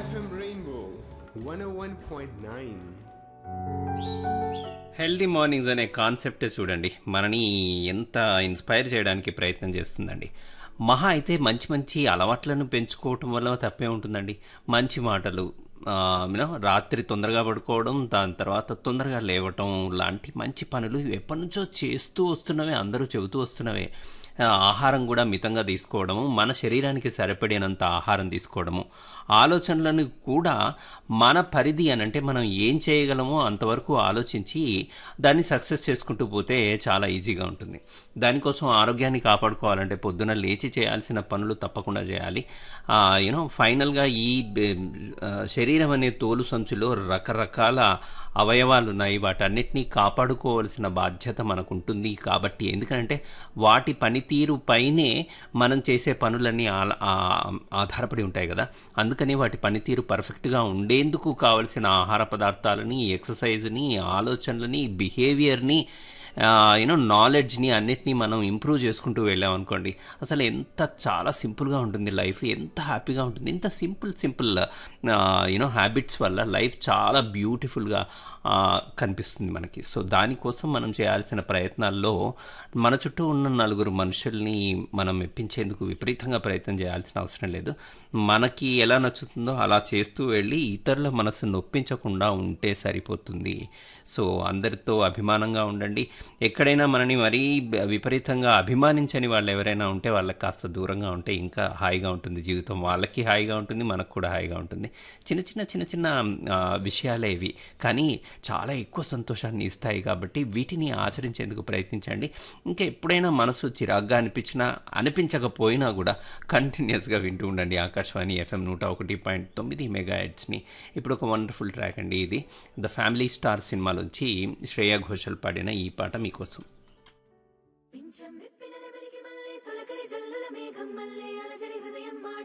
FM Rainbow 101.9. Healthy mornings అనే కాన్సెప్టే చూడండి మనని ఎంత ఇన్స్పైర్ చేయడానికి ప్రయత్నం చేస్తుందండి మహా అయితే మంచి మంచి అలవాట్లను పెంచుకోవటం వల్ల తప్పే ఉంటుందండి మంచి మాటలు యూనో రాత్రి తొందరగా పడుకోవడం దాని తర్వాత తొందరగా లేవటం లాంటి మంచి పనులు ఇవి ఎప్పటి నుంచో చేస్తూ వస్తున్నవే అందరూ చెబుతూ వస్తున్నవే ఆ, ఆహారం కూడా మితంగా తీసుకోవడము మన శరీరానికి సరిపడినంత ఆహారం తీసుకోవడము ఆలోచనలను కూడా మన పరిధి అని అంటే మనం ఏం చేయగలమో అంతవరకు ఆలోచించి దాన్ని సక్సెస్ చేసుకుంటూ పోతే చాలా ఈజీగా ఉంటుంది దానికోసం ఆరోగ్యాన్ని కాపాడుకోవాలంటే పొద్దున లేచి చేయాల్సిన పనులు తప్పకుండా చేయాలి యూనో ఫైనల్గా ఈ బె- ఆ, శరీరం అనే తోలు సంచులో రకరకాల అవయవాలు ఉన్నాయి వాటన్నిటినీ కాపాడుకోవాల్సిన బాధ్యత మనకు ఉంటుంది కాబట్టి ఎందుకంటే వాటి పనితీరు పైనే మనం చేసే పనులన్నీ ఆల- ఆ- ఆధారపడి ఉంటాయి కదా అందుకని వాటి పనితీరు పర్ఫెక్ట్గా ఉండేందుకు కావలసిన ఆహార పదార్థాలని ఎక్సర్సైజ్ని ఆలోచనలని బిహేవియర్ని యూనో నాలెడ్జ్ని అన్నిటినీ మనం ఇంప్రూవ్ చేసుకుంటూ వెళ్ళాం అనుకోండి అసలు ఎంత చాలా సింపుల్గా ఉంటుంది లైఫ్ ఎంత హ్యాపీగా ఉంటుంది ఇంత సింపుల్ సింపుల్ యూనో హ్యాబిట్స్ వల్ల లైఫ్ చాలా బ్యూటిఫుల్గా కనిపిస్తుంది మనకి సో దానికోసం మనం చేయాల్సిన ప్రయత్నాల్లో మన చుట్టూ ఉన్న నలుగురు మనుషుల్ని మనం మెప్పించేందుకు విపరీతంగా ప్రయత్నం చేయాల్సిన అవసరం లేదు మనకి ఎలా నచ్చుతుందో అలా చేస్తూ వెళ్ళి ఇతరుల మనసు నొప్పించకుండా ఉంటే సరిపోతుంది సో అందరితో అభిమానంగా ఉండండి ఎక్కడైనా మనని మరీ బ- విపరీతంగా అభిమానించని వాళ్ళు ఎవరైనా ఉంటే వాళ్ళకి కాస్త దూరంగా ఉంటే ఇంకా హాయిగా ఉంటుంది జీవితం వాళ్ళకి హాయిగా ఉంటుంది మనకు కూడా హాయిగా ఉంటుంది చిన్న చిన్న చిన్న చిన్న ఆ, విషయాలే ఇవి కానీ చాలా ఎక్కువ సంతోషాన్ని ఇస్తాయి కాబట్టి వీటిని ఆచరించేందుకు ప్రయత్నించండి ఇంకా ఎప్పుడైనా మనసు చిరాగ్గా అనిపించినా అనిపించకపోయినా కూడా కంటిన్యూస్గా వింటూ ఉండండి ఆకాశవాణి ఎఫ్ఎం నూట ఒకటి పాయింట్ తొమ్మిది మెగా హెడ్స్ని ఇప్పుడు ఒక వండర్ఫుల్ ట్రాక్ అండి ఇది ద ఫ్యామిలీ స్టార్ సినిమాలోంచి శ్రేయా ఘోషల్ పాడిన ఈ పాట మీకోసం పింఛం విప్పిన నెమలికి మళ్ళీ తొలకరి జల్లుల మేఘం మళ్ళీ అలజడి హృదయం మాడి